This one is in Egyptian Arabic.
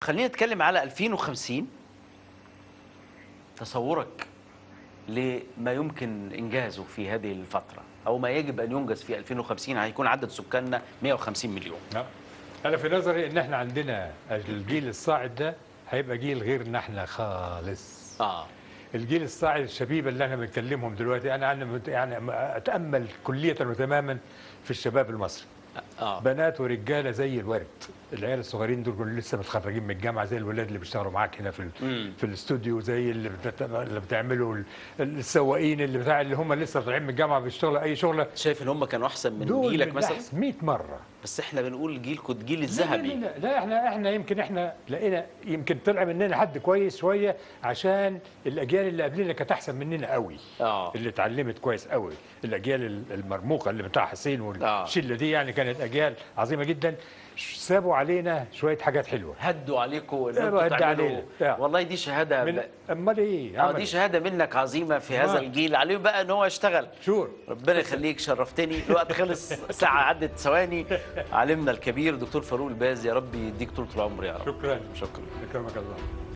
خلينا نتكلم على 2050 تصورك لما يمكن انجازه في هذه الفتره او ما يجب ان ينجز في 2050 هيكون عدد سكاننا 150 مليون نعم. انا في نظري ان احنا عندنا الجيل الصاعد ده هيبقى جيل غيرنا احنا خالص اه الجيل الصاعد الشبيبه اللي احنا بنكلمهم دلوقتي انا انا مت- يعني اتامل كليه وتماما في الشباب المصري اه بنات ورجاله زي الورد العيال الصغيرين دول كانوا لسه متخرجين من الجامعه زي الولاد اللي بيشتغلوا معاك هنا في ال- مم. في الاستوديو زي اللي بت- اللي بتعملوا ال- السواقين اللي بتاع اللي هم لسه طالعين من الجامعه بيشتغلوا اي شغله شايف ان هم كانوا احسن من دول جيلك من مثلا أحسن 100 مره بس احنا بنقول جيلكم الجيل لا, الذهبي لا, لا, لا احنا احنا يمكن احنا لقينا يمكن طلع مننا حد كويس شويه عشان الاجيال اللي قبلنا كانت احسن مننا قوي اه اللي اتعلمت كويس قوي الاجيال ال- المرموقه اللي بتاع حسين آه. والشله دي يعني كانت اجيال عظيمه جدا ش- سابوا علينا شويه حاجات حلوه هدوا عليكم ان لا، انتوا هد تعملوا علينا. لا. والله دي شهاده من امال ايه اه عمل دي شهاده منك عظيمه في هذا آه. الجيل عليه بقى ان هو يشتغل شور ربنا يخليك شرفتني الوقت خلص ساعه عدت ثواني علمنا الكبير دكتور فاروق الباز يا رب يديك طول العمر يا رب شكرا شكرا اكرمك الله